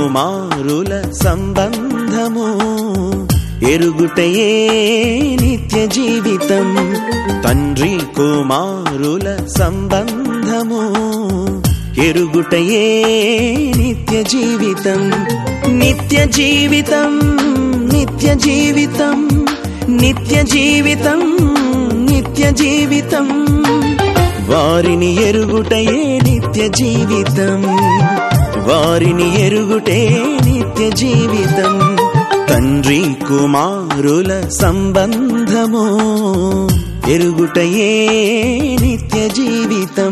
కుమారుల సంబంధము ఎరుగుటయే నిత్య జీవితం తండ్రి కుమారుల సంబంధము ఎరుగుటయే నిత్య జీవితం నిత్య జీవితం నిత్య జీవితం నిత్య జీవితం నిత్య జీవితం వారిని ఎరుగుటయే నిత్య జీవితం వారిని ఎరుగుటే నిత్య జీవితం తండ్రి కుమారుల సంబంధము ఎరుగుటయే నిత్య జీవితం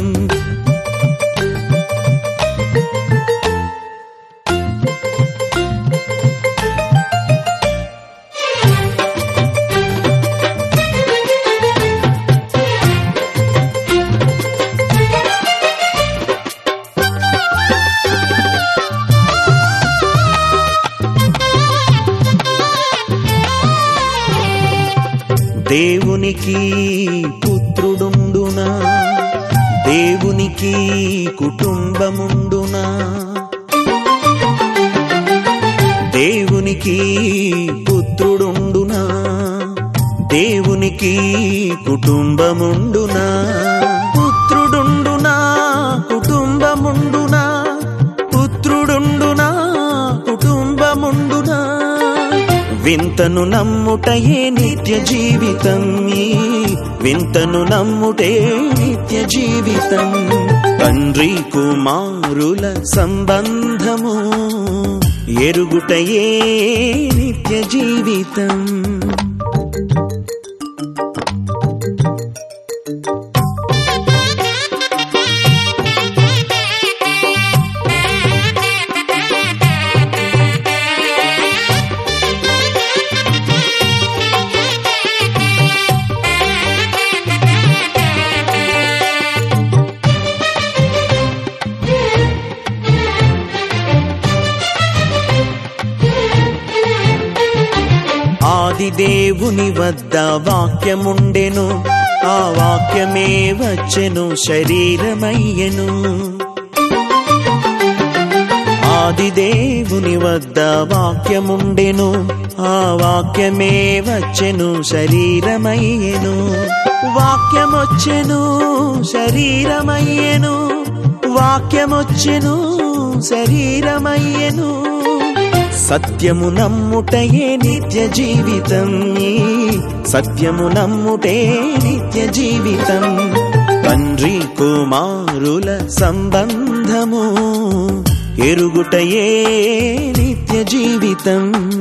దేవునికి పుత్రుడుండునా దేవునికి కుటుంబముండునా దేవునికి పుత్రుడుండునా దేవునికి కుటుంబముండునా పుత్రుడుండునా కుటుంబముండునా పుత్రుడుండునా కుటుంబముండునా వింతను నమ్ముటయే నిత్య జీవితం ఈ వింతను నమ్ముటే నిత్య జీవితం తండ్రి కుమారుల సంబంధము ఎరుగుటయే నిత్య జీవితం ఆది దేవుని వద్ద వాక్యముండెను ఆ వాక్యమే వచ్చెను శరీరమయ్యెను ఆది దేవుని వద్ద వాక్యముండెను ఆ వాక్యమే వచ్చెను శరీరమయ్యెను వాక్యమొచ్చెను శరీరమయ్యెను వాక్యమొచ్చెను శరీరమయ్యెను సత్యము నమ్ముటయే నిత్య జీవితం ఈ సత్యము నమ్ముటే నిత్య జీవితం తండ్రి కుమారుల సంబంధము ఎరుగుటయే నిత్య జీవితం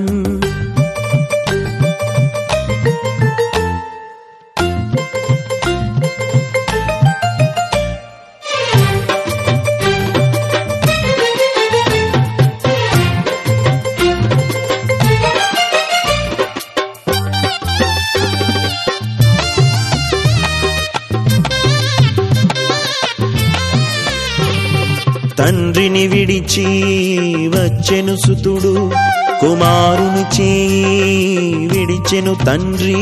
తండ్రిని విడిచి వచ్చెను సుతుడు కుమారుని చేయి విడిచెను తండ్రి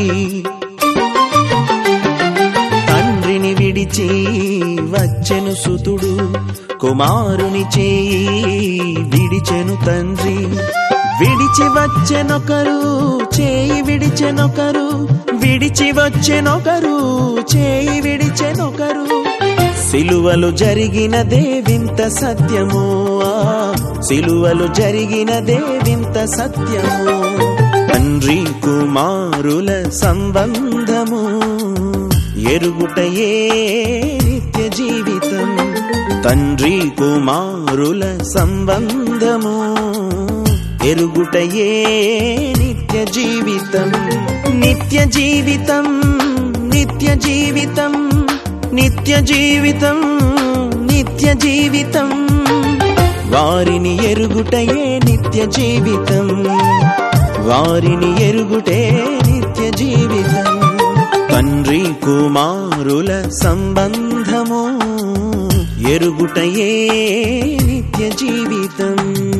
తండ్రిని విడిచి వచ్చెను సుతుడు కుమారుని చేయి విడిచెను తండ్రి విడిచి వచ్చెనొకరు చేయి విడిచెనొకరు విడిచి వచ్చెనొకరు చేయి విడిచెనొకరు సిలువలు జరిగినదే వింత సత్యము ఆ సిలువలు జరిగినదే వింత సత్యము తండ్రి కుమారుల సంబంధము ఎరుగుటయే నిత్య జీవితం తండ్రి కుమారుల సంబంధము ఎరుగుటయే నిత్య జీవితం నిత్య జీవితం నిత్య జీవితం నిత్య జీవితం నిత్య జీవితం వారిని ఎరుగుటయే నిత్య జీవితం వారిని ఎరుగుటే నిత్య జీవితం తండ్రి కుమారుల సంబంధము ఎరుగుటయే నిత్య జీవితం